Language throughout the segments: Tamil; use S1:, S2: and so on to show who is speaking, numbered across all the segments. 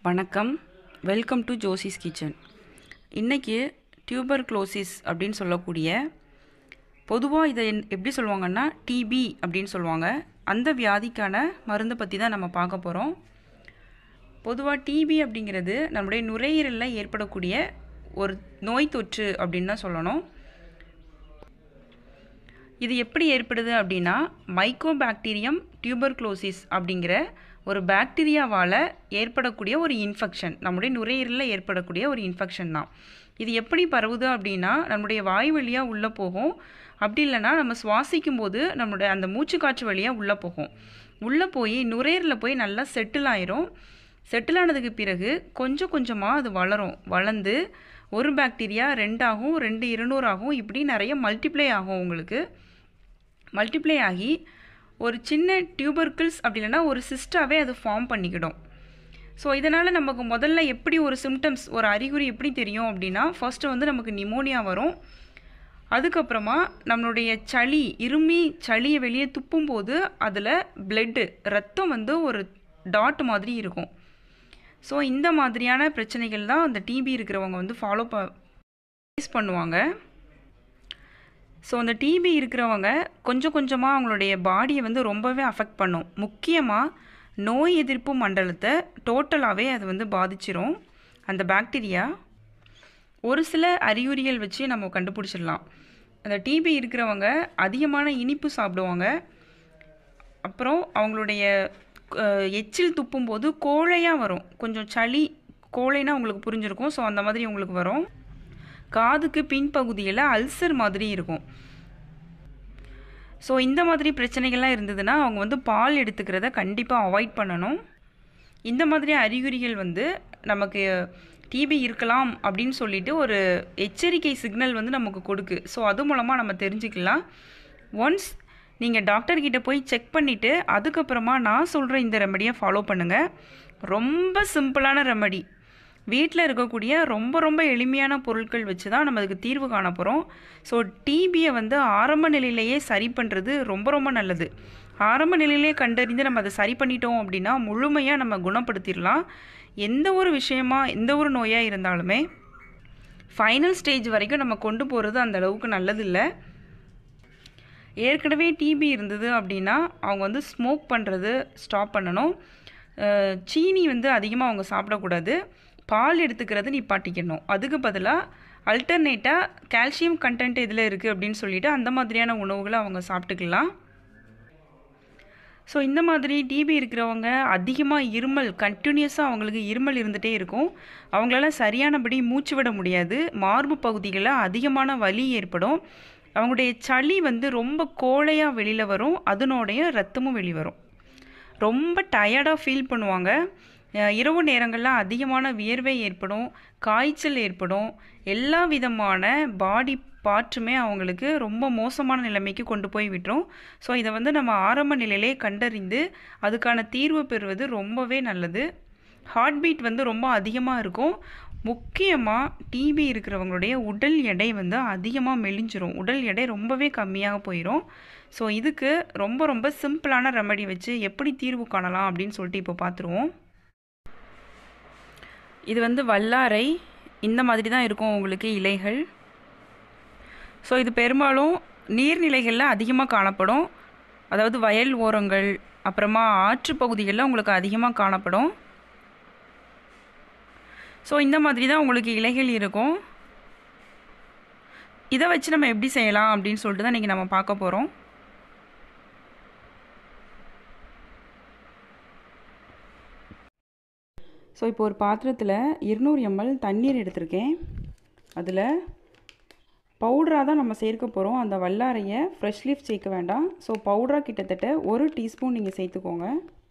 S1: வணக்கம் வெல்கம் டு ஜோசிஸ் கிச்சன் இன்றைக்கி டியூபர் க்ளோசிஸ் அப்படின்னு சொல்லக்கூடிய பொதுவாக இதை என்- எப்படி சொல்லுவாங்கன்னா டிபி அப்படின்னு சொல்லுவாங்க அந்த வியாதிக்கான மருந்தை பற்றி தான் நம்ம பார்க்க போகிறோம் பொதுவாக டிபி அப்படிங்கிறது நம்முடைய நுரையீரலில் ஏற்படக்கூடிய ஒரு நோய் தொற்று அப்படின்னு தான் சொல்லணும் இது எப்படி ஏற்படுது அப்படின்னா மைக்கோபாக்டீரியம் டியூபர்குலோசிஸ் அப்படிங்கிற ஒரு பாக்டீரியாவால் ஏற்படக்கூடிய ஒரு இன்ஃபெக்ஷன் நம்முடைய நுரையீரலில் ஏற்படக்கூடிய ஒரு இன்ஃபெக்ஷன் தான் இது எப்படி பரவுது அப்படின்னா நம்முடைய வாய் வழியாக உள்ளே போகும் அப்படி இல்லைன்னா நம்ம சுவாசிக்கும் போது நம்மளுடைய அந்த மூச்சு காற்று வழியாக உள்ளே போகும் உள்ளே போய் நுரையீரலில் போய் நல்லா செட்டில் ஆயிரும் செட்டில் ஆனதுக்கு பிறகு கொஞ்சம் கொஞ்சமாக அது வளரும் வளர்ந்து ஒரு பாக்டீரியா ரெண்டாகும் ரெண்டு இருநூறாகும் இப்படி நிறைய மல்டிப்ளை ஆகும் உங்களுக்கு மல்டிப்ளை ஆகி ஒரு சின்ன டியூபர்கிள்ஸ் அப்படி இல்லைன்னா ஒரு சிஸ்டாவே அது ஃபார்ம் பண்ணிக்கிடும் ஸோ இதனால் நமக்கு முதல்ல எப்படி ஒரு சிம்டம்ஸ் ஒரு அறிகுறி எப்படி தெரியும் அப்படின்னா ஃபர்ஸ்ட்டு வந்து நமக்கு நிமோனியா வரும் அதுக்கப்புறமா நம்மளுடைய சளி இருமி சளியை வெளியே துப்பும்போது அதில் பிளட்டு ரத்தம் வந்து ஒரு டாட் மாதிரி இருக்கும் ஸோ இந்த மாதிரியான பிரச்சனைகள் தான் அந்த டிபி இருக்கிறவங்க வந்து ஃபாலோ ப ஃபேஸ் பண்ணுவாங்க ஸோ அந்த டிபி இருக்கிறவங்க கொஞ்சம் கொஞ்சமாக அவங்களுடைய பாடியை வந்து ரொம்பவே அஃபெக்ட் பண்ணும் முக்கியமாக நோய் எதிர்ப்பு மண்டலத்தை டோட்டலாகவே அது வந்து பாதிச்சிரும் அந்த பாக்டீரியா ஒரு சில அறிகுறிகள் வச்சு நம்ம கண்டுபிடிச்சிடலாம் அந்த டிபி இருக்கிறவங்க அதிகமான இனிப்பு சாப்பிடுவாங்க அப்புறம் அவங்களுடைய அஹ், எச்சில் துப்பும்போது கோழையாக வரும் கொஞ்சம் சளி கோழைனா உங்களுக்கு புரிஞ்சிருக்கும் ஸோ அந்த மாதிரி உங்களுக்கு வரும் காதுக்கு பின்பகுதியில் அல்சர் மாதிரி இருக்கும் ஸோ இந்த மாதிரி பிரச்சனைகள்லாம் இருந்ததுன்னா அவங்க வந்து பால் எடுத்துக்கிறத கண்டிப்பாக அவாய்ட் பண்ணணும் இந்த மாதிரி அறிகுறிகள் வந்து நமக்கு டிபி இருக்கலாம் அப்படின்னு சொல்லிட்டு ஒரு எச்சரிக்கை சிக்னல் வந்து நமக்கு கொடுக்கு ஸோ அது மூலமாக நம்ம தெரிஞ்சுக்கலாம் ஒன்ஸ் நீங்கள் டாக்டர்கிட்ட போய் செக் பண்ணிவிட்டு அதுக்கப்புறமா நான் சொல்கிற இந்த ரெமடியை ஃபாலோ பண்ணுங்கள் ரொம்ப சிம்பிளான ரெமடி வீட்டில் இருக்கக்கூடிய ரொம்ப ரொம்ப எளிமையான பொருட்கள் வச்சு தான் நம்ம அதுக்கு தீர்வு காண போகிறோம் ஸோ டிபியை வந்து ஆரம்ப நிலையிலேயே சரி பண்ணுறது ரொம்ப ரொம்ப நல்லது ஆரம்ப நிலையிலே கண்டறிந்து நம்ம அதை சரி பண்ணிட்டோம் அப்படின்னா முழுமையாக நம்ம குணப்படுத்திடலாம் எந்த ஒரு விஷயமா எந்த ஒரு நோயாக இருந்தாலுமே ஃபைனல் ஸ்டேஜ் வரைக்கும் நம்ம கொண்டு போகிறது அந்த அளவுக்கு நல்லதில்லை ஏற்கனவே டிபி இருந்தது அப்படின்னா அவங்க வந்து ஸ்மோக் பண்ணுறது ஸ்டாப் பண்ணணும் அஹ் சீனி வந்து அதிகமாக அவங்க சாப்பிடக்கூடாது பால் எடுத்துக்கிறது நிப்பாட்டிக்கணும் அதுக்கு பதிலாக அல்டர்னேட்டாக கால்சியம் கண்டென்ட் இதில் இருக்குது அப்படின்னு சொல்லிட்டு அந்த மாதிரியான உணவுகளை அவங்க சாப்பிட்டுக்கலாம் ஸோ இந்த மாதிரி டிபி இருக்கிறவங்க அதிகமாக இருமல் கண்டினியூஸாக அவங்களுக்கு இருமல் இருந்துகிட்டே இருக்கும் அவங்களால சரியானபடி மூச்சு விட முடியாது மார்பு பகுதிகளில் அதிகமான வலி ஏற்படும் அவங்களுடைய சளி வந்து ரொம்ப கோழையாக வெளியில் வரும் அதனோடைய ரத்தமும் வெளி வரும் ரொம்ப டயர்டாக ஃபீல் பண்ணுவாங்க அஹ் இரவு நேரங்களில் அதிகமான வியர்வை ஏற்படும் காய்ச்சல் ஏற்படும் எல்லா விதமான பாடி பார்ட்டுமே அவங்களுக்கு ரொம்ப மோசமான நிலைமைக்கு கொண்டு போய் விட்டுரும் ஸோ இதை வந்து நம்ம ஆரம்ப நிலையிலே கண்டறிந்து அதுக்கான தீர்வு பெறுவது ரொம்பவே நல்லது ஹார்ட் பீட் வந்து ரொம்ப அதிகமாக இருக்கும் முக்கியமாக டிபி இருக்கிறவங்களுடைய உடல் எடை வந்து அதிகமாக மெலிஞ்சிரும் உடல் எடை ரொம்பவே கம்மியாக போயிடும் ஸோ இதுக்கு ரொம்ப ரொம்ப சிம்பிளான ரெமடி வச்சு எப்படி தீர்வு காணலாம் அப்படின்னு சொல்லிட்டு இப்போ பார்த்துருவோம் இது வந்து வல்லாரை இந்த மாதிரி தான் இருக்கும் உங்களுக்கு இலைகள் ஸோ இது பெரும்பாலும் நீர்நிலைகளில் அதிகமாக காணப்படும் அதாவது வயல் ஓரங்கள் அப்புறமா ஆற்று பகுதிகளில் உங்களுக்கு அதிகமாக காணப்படும் ஸோ இந்த மாதிரி தான் உங்களுக்கு இலைகள் இருக்கும் இதை வச்சு நம்ம எப்படி செய்யலாம் அப்படின்னு சொல்லிட்டு தான் இன்றைக்கி நம்ம பார்க்க போகிறோம் ஸோ இப்போ ஒரு பாத்திரத்தில் இருநூறு எம்எல் தண்ணீர் எடுத்திருக்கேன் அதில் பவுடராக தான் நம்ம சேர்க்க போகிறோம் அந்த வல்லாரையை ஃப்ரெஷ் லீஃப் சேர்க்க வேண்டாம் ஸோ பவுடராக கிட்டத்தட்ட ஒரு டீஸ்பூன் நீங்கள் சேர்த்துக்கோங்க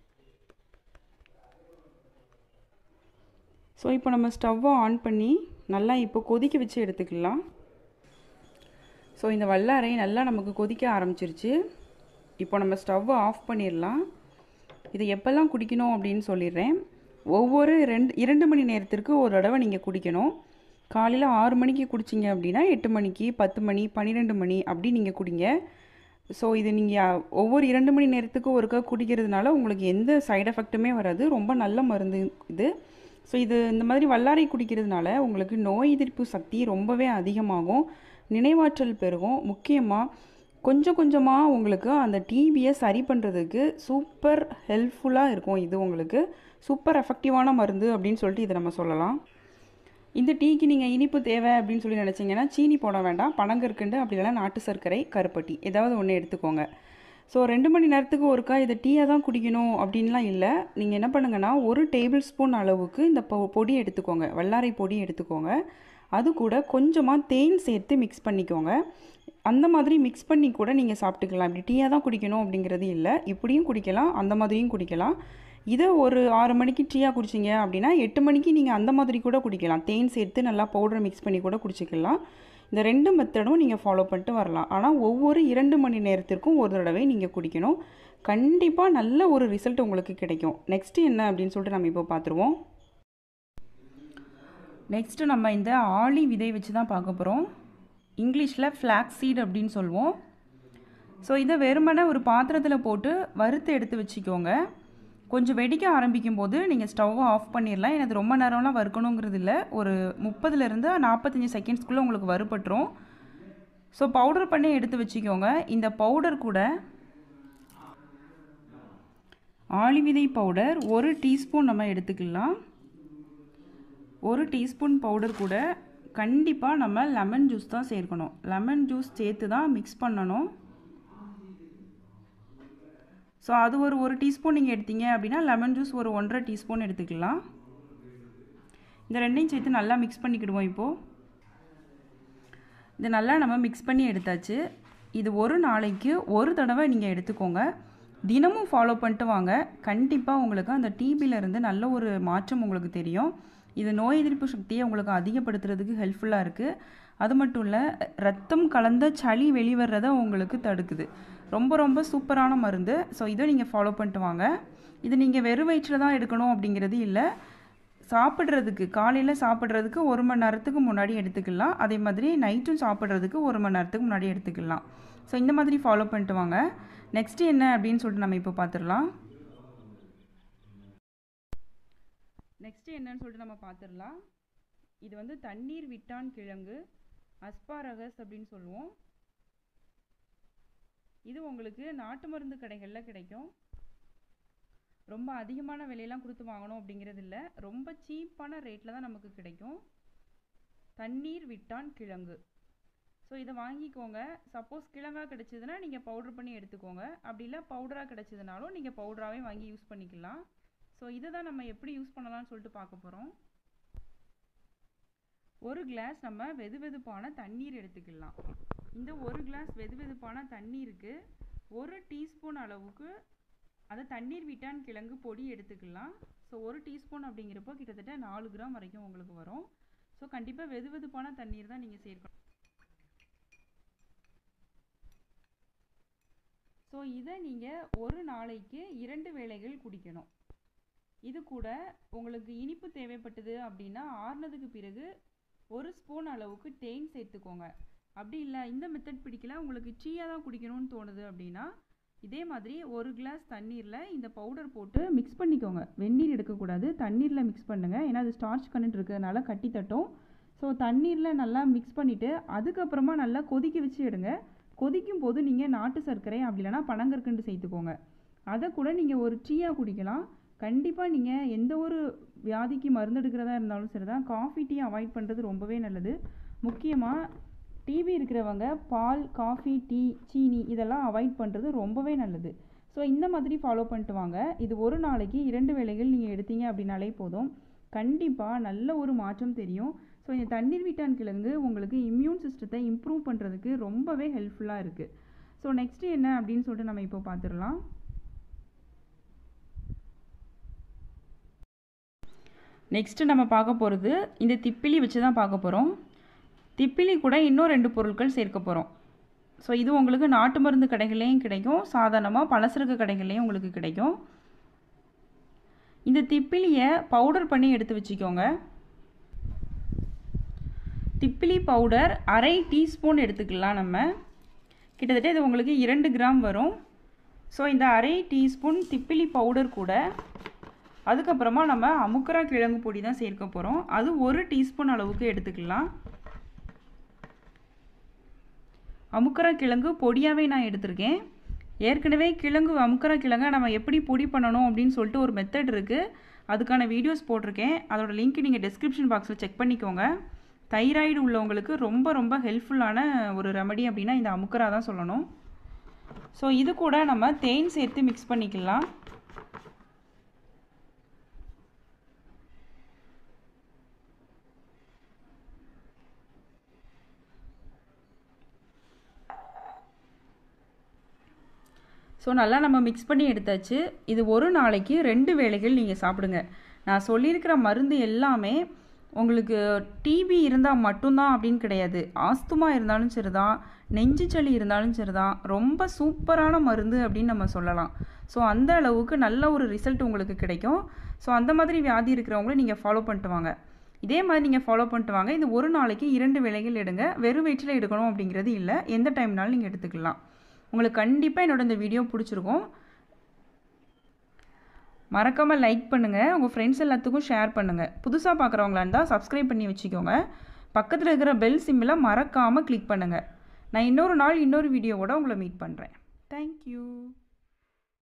S1: ஸோ இப்போ நம்ம ஸ்டவ்வை ஆன் பண்ணி நல்லா இப்போ கொதிக்க வச்சு எடுத்துக்கலாம் ஸோ இந்த வல்லாரை நல்லா நமக்கு கொதிக்க ஆரம்பிச்சிருச்சு இப்போ நம்ம ஸ்டவ்வை ஆஃப் பண்ணிடலாம் இது எப்போல்லாம் குடிக்கணும் அப்படின்னு சொல்லிடுறேன் ஒவ்வொரு ரெண்டு இரண்டு மணி நேரத்திற்கு ஒரு தடவை நீங்கள் குடிக்கணும் காலையில் ஆறு மணிக்கு குடிச்சிங்க அப்படின்னா எட்டு மணிக்கு பத்து மணி பன்னிரெண்டு மணி அப்படி நீங்கள் குடிங்க ஸோ இது நீங்கள் ஒவ்வொரு இரண்டு மணி நேரத்துக்கு ஒருக்கா குடிக்கிறதுனால உங்களுக்கு எந்த சைடு எஃபெக்ட்டுமே வராது ரொம்ப நல்ல மருந்து இது ஸோ இது இந்த மாதிரி வல்லாரை குடிக்கிறதுனால உங்களுக்கு நோய் எதிர்ப்பு சக்தி ரொம்பவே அதிகமாகும் நினைவாற்றல் பெருகும் முக்கியமாக கொஞ்சம் கொஞ்சமாக உங்களுக்கு அந்த டிபியை சரி பண்ணுறதுக்கு சூப்பர் ஹெல்ப்ஃபுல்லாக இருக்கும் இது உங்களுக்கு சூப்பர் எஃபெக்டிவான மருந்து அப்படின்னு சொல்லிட்டு இதை நம்ம சொல்லலாம் இந்த டீக்கு நீங்கள் இனிப்பு தேவை அப்படின்னு சொல்லி நினச்சிங்கன்னா சீனி போட வேண்டாம் பனங்கற்கண்டு அப்படி இல்லைனா நாட்டு சர்க்கரை கருப்பட்டி ஏதாவது ஒன்று எடுத்துக்கோங்க ஸோ ரெண்டு மணி நேரத்துக்கு ஒருக்கா இதை டீயை தான் குடிக்கணும் அப்படின்லாம் இல்லை நீங்கள் என்ன பண்ணுங்கன்னா ஒரு டேபிள் ஸ்பூன் அளவுக்கு இந்த பொ பொடி எடுத்துக்கோங்க வல்லாரை பொடி எடுத்துக்கோங்க அது கூட கொஞ்சமாக தேன் சேர்த்து மிக்ஸ் பண்ணிக்கோங்க அந்த மாதிரி மிக்ஸ் பண்ணி கூட நீங்கள் சாப்பிட்டுக்கலாம் இப்படி டீயாக தான் குடிக்கணும் அப்படிங்கிறது இல்லை இப்படியும் குடிக்கலாம் அந்த மாதிரியும் குடிக்கலாம் இதை ஒரு ஆறு மணிக்கு டீயாக குடிச்சிங்க அப்படின்னா எட்டு மணிக்கு நீங்கள் அந்த மாதிரி கூட குடிக்கலாம் தேன் சேர்த்து நல்லா பவுடர் மிக்ஸ் பண்ணி கூட குடிச்சிக்கலாம் இந்த ரெண்டு மெத்தடும் நீங்கள் ஃபாலோ பண்ணிட்டு வரலாம் ஆனால் ஒவ்வொரு இரண்டு மணி நேரத்திற்கும் ஒரு தடவை நீங்கள் குடிக்கணும் கண்டிப்பாக நல்ல ஒரு ரிசல்ட் உங்களுக்கு கிடைக்கும் நெக்ஸ்ட்டு என்ன அப்படின்னு சொல்லிட்டு நம்ம இப்போ பார்த்துருவோம் நெக்ஸ்ட்டு நம்ம இந்த ஆளி விதை வச்சு தான் பார்க்க போகிறோம் இங்கிலீஷில் ஃப்ளாக் சீட் அப்படின்னு சொல்லுவோம் ஸோ இதை வெறுமனே ஒரு பாத்திரத்தில் போட்டு வறுத்து எடுத்து வச்சுக்கோங்க கொஞ்சம் வெடிக்க ஆரம்பிக்கும் போது நீங்கள் ஸ்டவ்வை ஆஃப் பண்ணிடலாம் எனக்கு ரொம்ப நேரம்லாம் வறுக்கணுங்கிறது இல்லை ஒரு முப்பதுலேருந்து நாற்பத்தஞ்சு செகண்ட்ஸ்க்குள்ளே உங்களுக்கு வறுபட்டுரும் ஸோ பவுடர் பண்ணி எடுத்து வச்சுக்கோங்க இந்த பவுடர் கூட ஆளிவிதை பவுடர் ஒரு டீஸ்பூன் நம்ம எடுத்துக்கலாம் ஒரு டீஸ்பூன் பவுடர் கூட கண்டிப்பாக நம்ம லெமன் ஜூஸ் தான் சேர்க்கணும் லெமன் ஜூஸ் சேர்த்து தான் மிக்ஸ் பண்ணணும் ஸோ அது ஒரு ஒரு டீஸ்பூன் நீங்கள் எடுத்தீங்க அப்படின்னா லெமன் ஜூஸ் ஒரு ஒன்றரை டீஸ்பூன் எடுத்துக்கலாம் இந்த ரெண்டையும் சேர்த்து நல்லா மிக்ஸ் பண்ணிக்கிடுவோம் இப்போது இது நல்லா நம்ம மிக்ஸ் பண்ணி எடுத்தாச்சு இது ஒரு நாளைக்கு ஒரு தடவை நீங்கள் எடுத்துக்கோங்க தினமும் ஃபாலோ பண்ணிட்டு வாங்க கண்டிப்பாக உங்களுக்கு அந்த டிபியிலேருந்து நல்ல ஒரு மாற்றம் உங்களுக்கு தெரியும் இது நோய் எதிர்ப்பு சக்தியை உங்களுக்கு அதிகப்படுத்துறதுக்கு ஹெல்ப்ஃபுல்லாக இருக்குது அது மட்டும் இல்லை ரத்தம் கலந்த சளி வெளிவரதை உங்களுக்கு தடுக்குது ரொம்ப ரொம்ப சூப்பரான மருந்து ஸோ இதை நீங்கள் ஃபாலோ பண்ணிட்டு வாங்க இது நீங்கள் வெறும் வயிற்றில் தான் எடுக்கணும் அப்படிங்கிறது இல்லை சாப்பிட்றதுக்கு காலையில் சாப்பிட்றதுக்கு ஒரு மணி நேரத்துக்கு முன்னாடி எடுத்துக்கலாம் அதே மாதிரி நைட்டும் சாப்பிட்றதுக்கு ஒரு மணி நேரத்துக்கு முன்னாடி எடுத்துக்கலாம் ஸோ இந்த மாதிரி ஃபாலோ பண்ணிட்டு வாங்க நெக்ஸ்ட்டு என்ன அப்படின்னு சொல்லிட்டு நம்ம இப்போ பார்த்துடலாம் நெக்ஸ்ட்டு என்னன்னு சொல்லிட்டு நம்ம பார்த்துடலாம் இது வந்து தண்ணீர் விட்டான் கிழங்கு அஸ்பாரகஸ் அப்படின்னு சொல்லுவோம் இது உங்களுக்கு நாட்டு மருந்து கடைகளில் கிடைக்கும் ரொம்ப அதிகமான விலையெல்லாம் கொடுத்து வாங்கணும் அப்படிங்கிறது இல்லை ரொம்ப சீப்பான ரேட்டில் தான் நமக்கு கிடைக்கும் தண்ணீர் விட்டான் கிழங்கு ஸோ இதை வாங்கிக்கோங்க சப்போஸ் கிழங்காக கிடச்சிதுன்னா நீங்கள் பவுட்ரு பண்ணி எடுத்துக்கோங்க அப்படி இல்லை பவுடராக கிடச்சிதுனாலும் நீங்கள் பவுடராகவே வாங்கி யூஸ் பண்ணிக்கலாம் ஸோ இதை தான் நம்ம எப்படி யூஸ் பண்ணலாம்னு சொல்லிட்டு பார்க்க போகிறோம் ஒரு கிளாஸ் நம்ம வெது வெதுப்பான தண்ணீர் எடுத்துக்கலாம் இந்த ஒரு கிளாஸ் வெது வெதுப்பான தண்ணீருக்கு ஒரு டீஸ்பூன் அளவுக்கு அதை தண்ணீர் விட்டான் கிழங்கு பொடி எடுத்துக்கலாம் ஸோ ஒரு டீஸ்பூன் அப்படிங்கிறப்போ கிட்டத்தட்ட நாலு கிராம் வரைக்கும் உங்களுக்கு வரும் ஸோ கண்டிப்பாக வெது வெதுப்பான தண்ணீர் தான் நீங்கள் சேர்க்கணும் ஸோ இதை நீங்கள் ஒரு நாளைக்கு இரண்டு வேளைகள் குடிக்கணும் இது கூட உங்களுக்கு இனிப்பு தேவைப்பட்டது அப்படின்னா ஆறுனதுக்கு பிறகு ஒரு ஸ்பூன் அளவுக்கு தேன் சேர்த்துக்கோங்க அப்படி இல்லை இந்த மெத்தட் பிடிக்கல உங்களுக்கு டீயாக தான் குடிக்கணும்னு தோணுது அப்படின்னா இதே மாதிரி ஒரு கிளாஸ் தண்ணீரில் இந்த பவுடர் போட்டு மிக்ஸ் பண்ணிக்கோங்க வெந்நீர் எடுக்கக்கூடாது தண்ணீரில் மிக்ஸ் பண்ணுங்கள் ஏன்னா அது ஸ்டார்ச் கண்டென்ட் இருக்கிறதுனால கட்டி தட்டும் ஸோ தண்ணீரில் நல்லா மிக்ஸ் பண்ணிவிட்டு அதுக்கப்புறமா நல்லா கொதிக்க வச்சு எடுங்க கொதிக்கும் போது நீங்கள் நாட்டு சர்க்கரை அப்படி இல்லைனா பனங்கற்கண்டு சேர்த்துக்கோங்க அதை கூட நீங்கள் ஒரு டீயாக குடிக்கலாம் கண்டிப்பாக நீங்கள் எந்த ஒரு வியாதிக்கு மருந்து எடுக்கிறதா இருந்தாலும் சரி தான் காஃபி டீ அவாய்ட் பண்ணுறது ரொம்பவே நல்லது முக்கியமாக டிவி இருக்கிறவங்க பால் காஃபி டீ சீனி இதெல்லாம் அவாய்ட் பண்ணுறது ரொம்பவே நல்லது ஸோ இந்த மாதிரி ஃபாலோ பண்ணிட்டு வாங்க இது ஒரு நாளைக்கு இரண்டு வேளைகள் நீங்கள் எடுத்தீங்க அப்படின்னாலே போதும் கண்டிப்பாக நல்ல ஒரு மாற்றம் தெரியும் ஸோ இந்த தண்ணீர் விட்டான் கிழங்கு உங்களுக்கு இம்யூன் சிஸ்டத்தை இம்ப்ரூவ் பண்ணுறதுக்கு ரொம்பவே ஹெல்ப்ஃபுல்லாக இருக்குது ஸோ நெக்ஸ்ட்டு என்ன அப்படின்னு சொல்லிட்டு நம்ம இப்போ பார்த்துடலாம் நெக்ஸ்ட்டு நம்ம பார்க்க போகிறது இந்த திப்பிலி வச்சு தான் பார்க்க போகிறோம் திப்பிலி கூட இன்னும் ரெண்டு பொருட்கள் சேர்க்க போகிறோம் ஸோ இது உங்களுக்கு நாட்டு மருந்து கடைகள்லேயும் கிடைக்கும் சாதாரணமாக பலசரக்கு கடைகள்லேயும் உங்களுக்கு கிடைக்கும் இந்த திப்பிலியை பவுடர் பண்ணி எடுத்து வச்சுக்கோங்க திப்பிலி பவுடர் அரை டீஸ்பூன் எடுத்துக்கலாம் நம்ம கிட்டத்தட்ட இது உங்களுக்கு இரண்டு கிராம் வரும் ஸோ இந்த அரை டீஸ்பூன் திப்பிலி பவுடர் கூட அதுக்கப்புறமா நம்ம அமுக்கரா கிழங்கு பொடி தான் சேர்க்க போகிறோம் அது ஒரு டீஸ்பூன் அளவுக்கு எடுத்துக்கலாம் அமுக்கரா கிழங்கு பொடியாகவே நான் எடுத்திருக்கேன் ஏற்கனவே கிழங்கு அமுக்கரா கிழங்கை நம்ம எப்படி பொடி பண்ணணும் அப்படின்னு சொல்லிட்டு ஒரு மெத்தட் இருக்குது அதுக்கான வீடியோஸ் போட்டிருக்கேன் அதோட லிங்க் நீங்கள் டெஸ்கிரிப்ஷன் பாக்ஸில் செக் பண்ணிக்கோங்க தைராய்டு உள்ளவங்களுக்கு ரொம்ப ரொம்ப ஹெல்ப்ஃபுல்லான ஒரு ரெமடி அப்படின்னா இந்த அமுக்கரா தான் சொல்லணும் ஸோ இது கூட நம்ம தேன் சேர்த்து மிக்ஸ் பண்ணிக்கலாம் ஸோ நல்லா நம்ம மிக்ஸ் பண்ணி எடுத்தாச்சு இது ஒரு நாளைக்கு ரெண்டு வேளைகள் நீங்கள் சாப்பிடுங்க நான் சொல்லியிருக்கிற மருந்து எல்லாமே உங்களுக்கு டிபி இருந்தால் மட்டும்தான் அப்படின்னு கிடையாது ஆஸ்துமா இருந்தாலும் சரிதான் நெஞ்சு சளி இருந்தாலும் சரிதான் ரொம்ப சூப்பரான மருந்து அப்படின்னு நம்ம சொல்லலாம் ஸோ அந்த அளவுக்கு நல்ல ஒரு ரிசல்ட் உங்களுக்கு கிடைக்கும் ஸோ அந்த மாதிரி வியாதி இருக்கிறவங்கள நீங்கள் ஃபாலோ பண்ணிட்டு வாங்க இதே மாதிரி நீங்கள் ஃபாலோ பண்ணிட்டு வாங்க இந்த ஒரு நாளைக்கு இரண்டு வேளைகள் எடுங்க வெறும் வயிற்றில் எடுக்கணும் அப்படிங்கிறது இல்லை எந்த டைம்னாலும் நீங்கள் எடுத்துக்கலாம் உங்களுக்கு கண்டிப்பாக என்னோட இந்த வீடியோ பிடிச்சிருக்கும் மறக்காமல் லைக் பண்ணுங்கள் உங்கள் ஃப்ரெண்ட்ஸ் எல்லாத்துக்கும் ஷேர் பண்ணுங்கள் புதுசாக பார்க்குறவங்களா இருந்தால் சப்ஸ்கிரைப் பண்ணி வச்சுக்கோங்க பக்கத்தில் இருக்கிற பெல் சிம்மில் மறக்காமல் கிளிக் பண்ணுங்கள் நான் இன்னொரு நாள் இன்னொரு வீடியோவோட உங்களை மீட் பண்ணுறேன் தேங்க்யூ